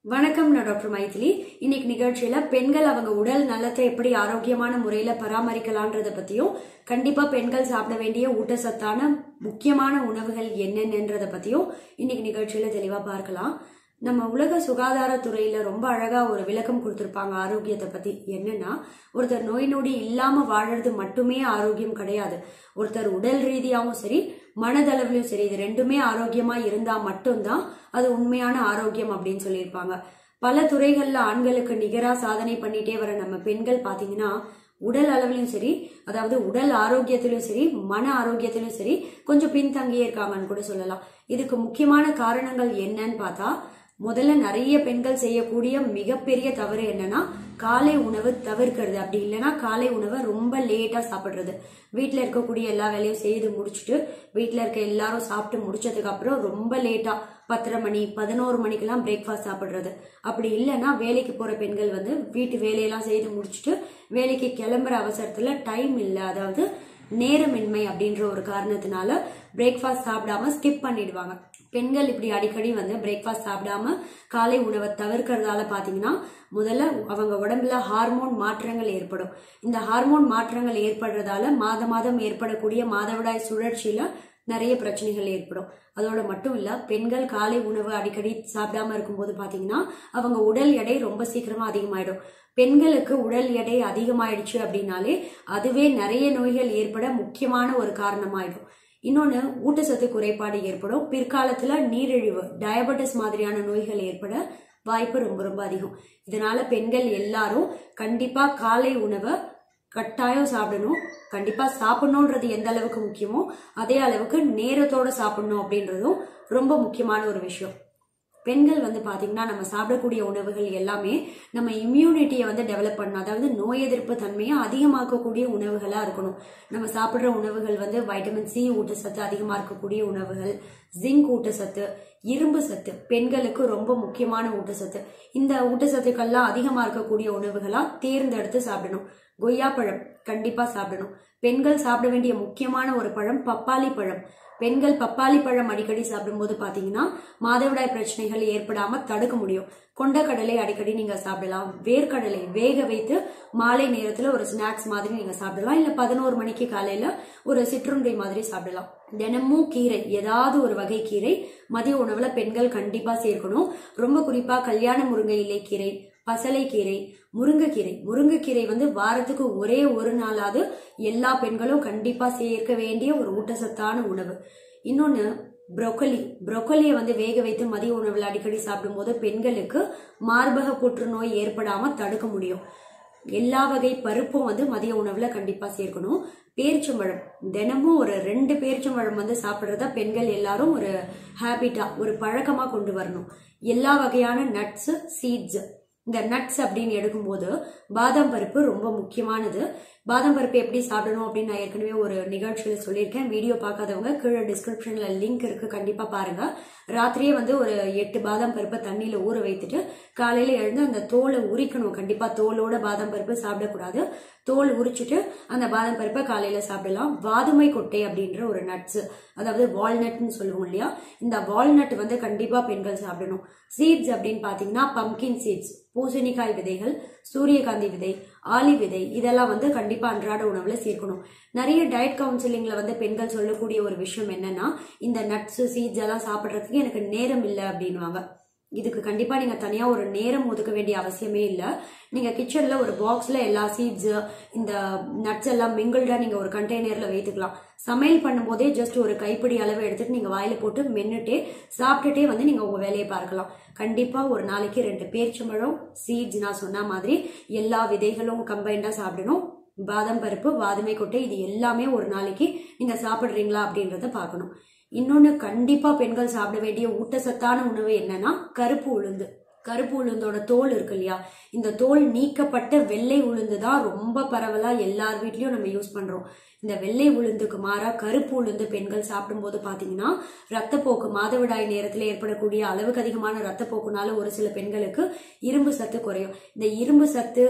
வணக்கம் நான் டாக்டர் மைதிலி இன்னைக்கு நிகழ்ச்சியில பெண்கள் அவங்க உடல் நலத்தை எப்படி ஆரோக்கியமான முறையில பராமரிக்கலான்றத பத்தியும் கண்டிப்பா பெண்கள் சாப்பிட வேண்டிய ஊட்டச்சத்தான முக்கியமான உணவுகள் என்னென்னன்றத பத்தியும் இன்னைக்கு நிகழ்ச்சியில தெளிவா பார்க்கலாம் நம்ம உலக சுகாதாரத்துறையில ரொம்ப அழகா ஒரு விளக்கம் கொடுத்திருப்பாங்க ஆரோக்கியத்தை பத்தி என்னன்னா ஒருத்தர் நோய் நொடி இல்லாம வாழறது மட்டுமே ஆரோக்கியம் கிடையாது ஒருத்தர் உடல் ரீதியாவும் சரி மனதளவுலயும் சரி இது ரெண்டுமே ஆரோக்கியமா இருந்தா மட்டும்தான் அது உண்மையான ஆரோக்கியம் அப்படின்னு சொல்லியிருப்பாங்க பல துறைகள்ல ஆண்களுக்கு நிகரா சாதனை பண்ணிட்டே வர நம்ம பெண்கள் பாத்தீங்கன்னா உடல் அளவுலயும் சரி அதாவது உடல் ஆரோக்கியத்திலும் சரி மன ஆரோக்கியத்திலும் சரி கொஞ்சம் பின்தங்கியே இருக்காங்கன்னு கூட சொல்லலாம் இதுக்கு முக்கியமான காரணங்கள் என்னன்னு பார்த்தா முதல்ல நிறைய பெண்கள் செய்யக்கூடிய மிகப்பெரிய தவறு என்னன்னா காலை உணவு தவிர்க்கிறது அப்படி இல்லைன்னா காலை உணவை ரொம்ப லேட்டா சாப்பிடுறது வீட்டில் இருக்கக்கூடிய எல்லா வேலையும் செய்து முடிச்சுட்டு வீட்டில் இருக்க எல்லாரும் சாப்பிட்டு முடிச்சதுக்கு அப்புறம் ரொம்ப லேட்டா பத்தரை மணி பதினோரு மணிக்கெல்லாம் பிரேக்ஃபாஸ்ட் சாப்பிடுறது அப்படி இல்லைன்னா வேலைக்கு போற பெண்கள் வந்து வீட்டு வேலையெல்லாம் செய்து முடிச்சுட்டு வேலைக்கு கிளம்புற அவசரத்துல டைம் இல்லை அதாவது நேரமின்மை அப்படின்ற ஒரு காரணத்தினால பிரேக்ஃபாஸ்ட் சாப்பிடாம ஸ்கிப் பண்ணிடுவாங்க பெண்கள் இப்படி அடிக்கடி வந்து பிரேக்ஃபாஸ்ட் சாப்பிடாம காலை உணவை தவிர்க்கிறதால பாத்தீங்கன்னா முதல்ல அவங்க உடம்புல ஹார்மோன் மாற்றங்கள் ஏற்படும் இந்த ஹார்மோன் மாற்றங்கள் ஏற்படுறதால மாத மாதம் ஏற்படக்கூடிய மாதவிடாய் சுழற்சியில நிறைய பிரச்சனைகள் ஏற்படும் அதோட மட்டும் இல்ல பெண்கள் காலை உணவு அடிக்கடி சாப்பிடாம இருக்கும்போது பாத்தீங்கன்னா அவங்க உடல் எடை ரொம்ப சீக்கிரமா அதிகமாயிடும் பெண்களுக்கு உடல் எடை அதிகமாயிடுச்சு அப்படின்னாலே அதுவே நிறைய நோய்கள் ஏற்பட முக்கியமான ஒரு காரணமாயிடும் இன்னொன்னு ஊட்டச்சத்து குறைபாடு ஏற்படும் பிற்காலத்துல நீரிழிவு டயபெட்டிஸ் மாதிரியான நோய்கள் ஏற்பட வாய்ப்பு ரொம்ப ரொம்ப அதிகம் இதனால பெண்கள் எல்லாரும் கண்டிப்பா காலை உணவை கட்டாயம் சாப்பிடணும் கண்டிப்பா சாப்பிடணுன்றது எந்த அளவுக்கு முக்கியமோ அதே அளவுக்கு நேரத்தோட சாப்பிடணும் அப்படின்றதும் ரொம்ப முக்கியமான ஒரு விஷயம் பெண்கள் வந்து பாத்தீங்கன்னா நம்ம சாப்பிடக்கூடிய உணவுகள் எல்லாமே நம்ம இம்யூனிட்டியை வந்து டெவலப் பண்ணணும் அதாவது நோய் எதிர்ப்பு தன்மையை அதிகமாக்கக்கூடிய உணவுகளா இருக்கணும் நம்ம சாப்பிடுற உணவுகள் வந்து வைட்டமின் சி ஊட்டச்சத்து அதிகமா இருக்கக்கூடிய உணவுகள் ஜிங்க் ஊட்டச்சத்து இரும்பு சத்து பெண்களுக்கு ரொம்ப முக்கியமான ஊட்டச்சத்து இந்த ஊட்டச்சத்துக்கள்லாம் அதிகமா இருக்கக்கூடிய உணவுகளா தேர்ந்தெடுத்து சாப்பிடணும் கொய்யாப்பழம் கண்டிப்பா சாப்பிடணும் பெண்கள் சாப்பிட வேண்டிய முக்கியமான ஒரு பழம் பப்பாளி பழம் பெண்கள் பப்பாளி பழம் அடிக்கடி சாப்பிடும்போது பாத்தீங்கன்னா மாதவிடாய் பிரச்சனைகள் ஏற்படாம தடுக்க முடியும் கொண்டக்கடலை அடிக்கடி நீங்க சாப்பிடலாம் வேர்க்கடலை வேக வைத்து மாலை நேரத்துல ஒரு ஸ்நாக்ஸ் மாதிரி நீங்க சாப்பிடலாம் இல்ல பதினோரு மணிக்கு காலையில ஒரு சிற்றுண்டி மாதிரி சாப்பிடலாம் தினமும் கீரை ஏதாவது ஒரு வகை கீரை மதிய உணவுல பெண்கள் கண்டிப்பா சேர்க்கணும் ரொம்ப குறிப்பா கல்யாண முருங்கை இலை கீரை பசலைக்கீரை முருங்கைக்கீரை முருங்கைக்கீரை வந்து வாரத்துக்கு ஒரே ஒரு நாளாவது எல்லா பெண்களும் கண்டிப்பா சேர்க்க வேண்டிய ஒரு ஊட்டச்சத்தான உணவு இன்னொன்னு புரோக்கலி புரோக்கலியை வந்து வேக வைத்து மதிய உணவுல அடிக்கடி சாப்பிடும்போது பெண்களுக்கு மார்பக புற்றுநோய் ஏற்படாம தடுக்க முடியும் எல்லா வகை பருப்பும் வந்து மதிய உணவுல கண்டிப்பா சேர்க்கணும் பேரிச்சம்பழம் தினமும் ஒரு ரெண்டு பேரிச்சம்பழம் வந்து சாப்பிட்றத பெண்கள் எல்லாரும் ஒரு ஹேபிட்டா ஒரு பழக்கமா கொண்டு வரணும் எல்லா வகையான நட்ஸ் சீட்ஸ் இந்த நட்ஸ் அப்படின்னு எடுக்கும்போது பாதாம் பருப்பு ரொம்ப முக்கியமானது பாதாம் பருப்பு எப்படி சாப்பிடணும் அப்படின்னு நான் ஏற்கனவே ஒரு நிகழ்ச்சியில சொல்லியிருக்கேன் வீடியோ பார்க்காதவங்க கீழே டிஸ்கிரிப்ஷன்ல லிங்க் இருக்கு கண்டிப்பா பாருங்க ராத்திரியே வந்து ஒரு எட்டு பாதாம் பருப்பை தண்ணியில ஊற வைத்துட்டு காலையில எழுந்து அந்த தோலை உரிக்கணும் கண்டிப்பா தோலோட பாதாம் பருப்பு சாப்பிடக்கூடாது தோல் உரிச்சிட்டு அந்த பாதாம் பருப்பை காலையில சாப்பிடலாம் வாதுமை கொட்டை அப்படின்ற ஒரு நட்ஸ் அதாவது வால்நட்னு சொல்லுவோம் இல்லையா இந்த வால்நட் வந்து கண்டிப்பா பெண்கள் சாப்பிடணும் சீட்ஸ் அப்படின்னு பாத்தீங்கன்னா பம்கின் சீட்ஸ் பூசணிக்காய் விதைகள் சூரியகாந்தி விதை ஆலி விதை இதெல்லாம் வந்து கண்டிப்பா அன்றாட உணவுல சேர்க்கணும் நிறைய டயட் கவுன்சிலிங்ல வந்து பெண்கள் சொல்லக்கூடிய ஒரு விஷயம் என்னன்னா இந்த நட்ஸ் சீட்ஸ் எல்லாம் சாப்பிட்றதுக்கு எனக்கு நேரம் இல்லை அப்படின்வாங்க இதுக்கு கண்டிப்பா நீங்க தனியா ஒரு நேரம் ஒதுக்க வேண்டிய அவசியமே இல்ல நீங்க கிச்சன்ல ஒரு பாக்ஸ்ல எல்லா சீட்ஸ் இந்த நட்ஸ் எல்லாம் மிங்கிள்டா நீங்க ஒரு கண்டெய்னர்ல வைத்துக்கலாம் சமையல் பண்ணும்போதே ஜஸ்ட் ஒரு கைப்பிடி அளவு எடுத்துட்டு நீங்க வாயில போட்டு மென்னுட்டே சாப்பிட்டுட்டே வந்து நீங்க உங்க வேலையை பார்க்கலாம் கண்டிப்பா ஒரு நாளைக்கு ரெண்டு பேரிச்சம்பழம் சீட்ஸ் நான் சொன்ன மாதிரி எல்லா விதைகளும் கம்பைண்டா சாப்பிடணும் பாதாம் பருப்பு வாதுமை கொட்டை இது எல்லாமே ஒரு நாளைக்கு நீங்க சாப்பிடுறீங்களா அப்படின்றத பார்க்கணும் இன்னொன்னு கண்டிப்பா பெண்கள் சாப்பிட வேண்டிய ஊட்டச்சத்தான உணவு என்னன்னா கருப்பு உளுந்து கருப்பு உளுந்தோட தோல் இருக்கு இல்லையா இந்த தோல் நீக்கப்பட்ட வெள்ளை உளுந்து தான் ரொம்ப பரவலா எல்லார் வீட்லயும் நம்ம யூஸ் பண்றோம் இந்த வெள்ளை உளுந்துக்கு மாறா கருப்பு உளுந்து பெண்கள் சாப்பிடும்போது பாத்தீங்கன்னா ரத்தப்போக்கு மாதவிடாய் நேரத்துல ஏற்படக்கூடிய அளவுக்கு அதிகமான ரத்தப்போக்குனால ஒரு சில பெண்களுக்கு இரும்பு சத்து குறையும் இந்த இரும்பு சத்து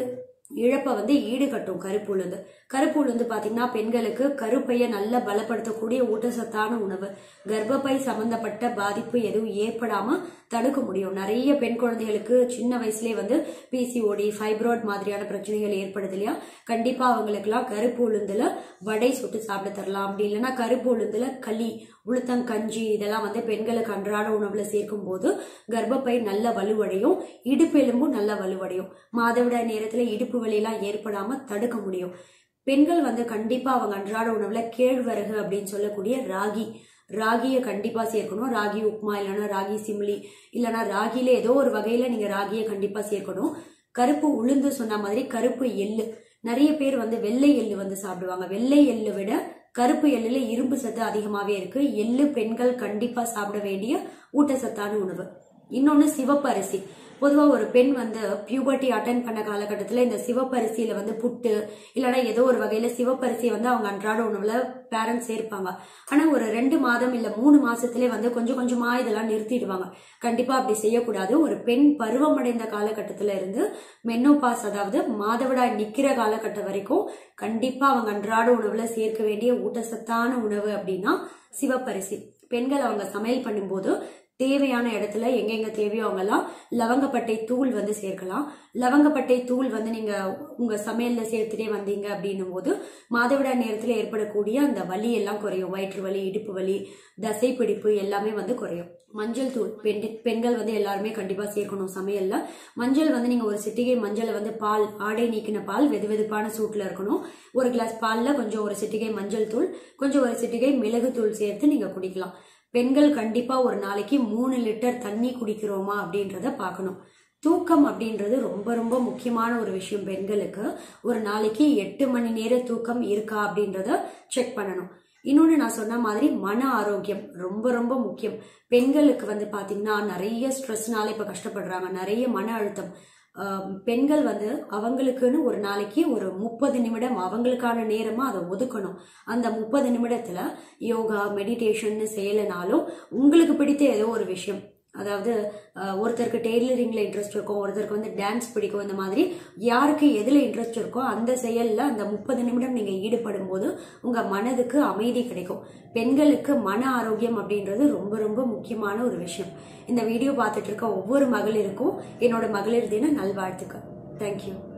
இழப்பை வந்து ஈடுகட்டும் கருப்பு உளுந்து கருப்பு உளுந்து பாத்தீங்கன்னா பெண்களுக்கு கருப்பையை நல்லா பலப்படுத்தக்கூடிய ஊட்டச்சத்தான உணவு கர்ப்பப்பை சம்பந்தப்பட்ட பாதிப்பு எதுவும் ஏற்படாம தடுக்க முடியும் நிறைய பெண் குழந்தைகளுக்கு சின்ன வயசுலயே வந்து பிசிஓடி ஃபைப்ராய்ட் மாதிரியான பிரச்சனைகள் ஏற்படுது இல்லையா கண்டிப்பா அவங்களுக்குலாம் கருப்பு உளுந்துல வடை சுட்டு சாப்பிட தரலாம் அப்படி இல்லைன்னா கருப்பு உளுந்துல களி உளுத்தங்கஞ்சி இதெல்லாம் வந்து பெண்களுக்கு அன்றாட உணவுல சேர்க்கும் போது கர்ப்பப்பை நல்ல வலுவடையும் இடுப்பெலும்பும் நல்ல வலுவடையும் மாதவிடாய் நேரத்துல இடுப்பு வலியெல்லாம் ஏற்படாம தடுக்க முடியும் பெண்கள் வந்து கண்டிப்பா அவங்க அன்றாட உணவுல கேழ்வரகு அப்படின்னு சொல்லக்கூடிய ராகி ராகியை கண்டிப்பா சேர்க்கணும் ராகி உப்புமா இல்லைன்னா ராகி சிம்லி இல்லைன்னா ராகியில ஏதோ ஒரு வகையில நீங்க ராகியை கண்டிப்பா சேர்க்கணும் கருப்பு உளுந்து சொன்ன மாதிரி கருப்பு எள்ளு நிறைய பேர் வந்து வெள்ளை எள்ளு வந்து சாப்பிடுவாங்க வெள்ளை எள்ளு விட கருப்பு எள்ளுல இரும்பு சத்து அதிகமாவே இருக்கு எள்ளு பெண்கள் கண்டிப்பா சாப்பிட வேண்டிய ஊட்டச்சத்தான உணவு இன்னொன்னு சிவப்பு அரிசி பொதுவா ஒரு பெண் வந்து பியூபர்ட்டி அட்டன் பண்ண காலகட்டத்துல இந்த சிவப்பரிசியில வந்து புட்டு இல்லைன்னா ஏதோ ஒரு வகையில சிவப்பரிசியை வந்து அவங்க அன்றாட உணவுல பேரண்ட்ஸ் சேர்ப்பாங்க ஆனா ஒரு ரெண்டு மாதம் இல்ல மூணு மாசத்திலே வந்து கொஞ்சம் கொஞ்சமா இதெல்லாம் நிறுத்திடுவாங்க கண்டிப்பா அப்படி செய்யக்கூடாது ஒரு பெண் பருவமடைந்த காலகட்டத்துல இருந்து மென்னோபாஸ் அதாவது மாதவிடாய் நிக்கிற காலகட்டம் வரைக்கும் கண்டிப்பா அவங்க அன்றாட உணவுல சேர்க்க வேண்டிய ஊட்டச்சத்தான உணவு அப்படின்னா சிவப்பரிசி பெண்கள் அவங்க சமையல் பண்ணும்போது தேவையான இடத்துல எங்கெங்க தேவையோ அவங்கெல்லாம் லவங்கப்பட்டை தூள் வந்து சேர்க்கலாம் லவங்கப்பட்டை தூள் வந்து நீங்க உங்க சமையல்ல சேர்த்துட்டே வந்தீங்க அப்படின்னும் போது மாதவிடாய் நேரத்துல ஏற்படக்கூடிய அந்த வலி எல்லாம் குறையும் வயிற்று வலி இடுப்பு வலி தசை பிடிப்பு எல்லாமே வந்து குறையும் மஞ்சள் தூள் பெண் பெண்கள் வந்து எல்லாருமே கண்டிப்பா சேர்க்கணும் சமையல்ல மஞ்சள் வந்து நீங்க ஒரு சிட்டிகை மஞ்சளை வந்து பால் ஆடை நீக்கின பால் வெது வெதுப்பான சூட்ல இருக்கணும் ஒரு கிளாஸ் பால்ல கொஞ்சம் ஒரு சிட்டிகை மஞ்சள் தூள் கொஞ்சம் ஒரு சிட்டிகை மிளகு தூள் சேர்த்து நீங்க குடிக்கலாம் பெண்கள் கண்டிப்பா ஒரு நாளைக்கு மூணு லிட்டர் தண்ணி குடிக்கிறோமா அப்படின்றத பார்க்கணும் தூக்கம் அப்படின்றது ரொம்ப ரொம்ப முக்கியமான ஒரு விஷயம் பெண்களுக்கு ஒரு நாளைக்கு எட்டு மணி நேர தூக்கம் இருக்கா அப்படின்றத செக் பண்ணணும் இன்னொன்று நான் சொன்ன மாதிரி மன ஆரோக்கியம் ரொம்ப ரொம்ப முக்கியம் பெண்களுக்கு வந்து பாத்தீங்கன்னா நிறைய ஸ்ட்ரெஸ்னால இப்ப கஷ்டப்படுறாங்க நிறைய மன அழுத்தம் ஆஹ் பெண்கள் வந்து அவங்களுக்குன்னு ஒரு நாளைக்கு ஒரு முப்பது நிமிடம் அவங்களுக்கான நேரமா அதை ஒதுக்கணும் அந்த முப்பது நிமிடத்துல யோகா மெடிடேஷன் செய்யலைனாலும் உங்களுக்கு பிடித்த ஏதோ ஒரு விஷயம் அதாவது ஆஹ் ஒருத்தருக்கு டெய்லரிங்ல இன்ட்ரெஸ்ட் இருக்கும் ஒருத்தருக்கு வந்து டான்ஸ் பிடிக்கும் இந்த மாதிரி யாருக்கு எதுல இன்ட்ரெஸ்ட் இருக்கோ அந்த செயல்ல அந்த முப்பது நிமிடம் நீங்க ஈடுபடும் போது உங்க மனதுக்கு அமைதி கிடைக்கும் பெண்களுக்கு மன ஆரோக்கியம் அப்படின்றது ரொம்ப ரொம்ப முக்கியமான ஒரு விஷயம் இந்த வீடியோ பார்த்துட்டு இருக்க ஒவ்வொரு மகளிருக்கும் என்னோட மகளிர் தின நல்வாழ்த்துக்கள் தேங்க்யூ